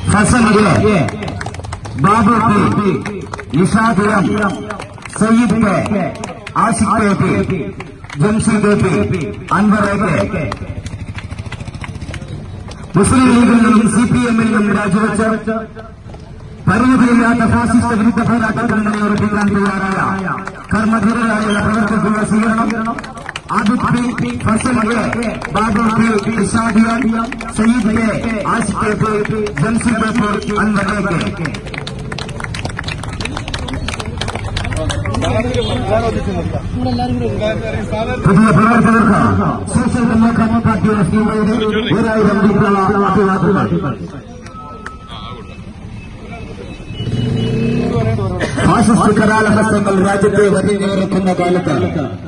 Hasan A Babu P നിഷാദുരം Sayyid K Ashiq K P Jamsheed P Anwar A K മുസ്ലിം ലീഗിൽ നിന്നും സി പി എമ്മിൽ നിന്നും രാജിവെച്ച് പരിമിതിയില്ലാത്ത ഫാസിസ്റ്റ് വിരുദ്ധ പോരാട്ടത്തിൽ നിലയുറപ്പിക്കാൻ തയ്യാറായ കർമ്മധീരരായുള്ള പ്രവർത്തകരുടെ സ്വീകരണം Aditya P Fazal A Babu P ഇഷാദിയ Sayyid K Ashiq P Jamsheed P Anwar A K പുതിയ പ്രവർത്തകർക്ക് സോഷ്യൽ ഡെമോക്രാറ്റിക് പാർട്ടി ഓഫ് ഇന്ത്യയുടെ ഒരായിരം രൂപയുള്ള അഭിവാദ്യങ്ങൾ ഫാസിസ്റ്റ് കലാലഹസ്തങ്ങൾ രാജ്യത്തെ വരിഞ്ഞിറക്കുന്ന കാലത്ത്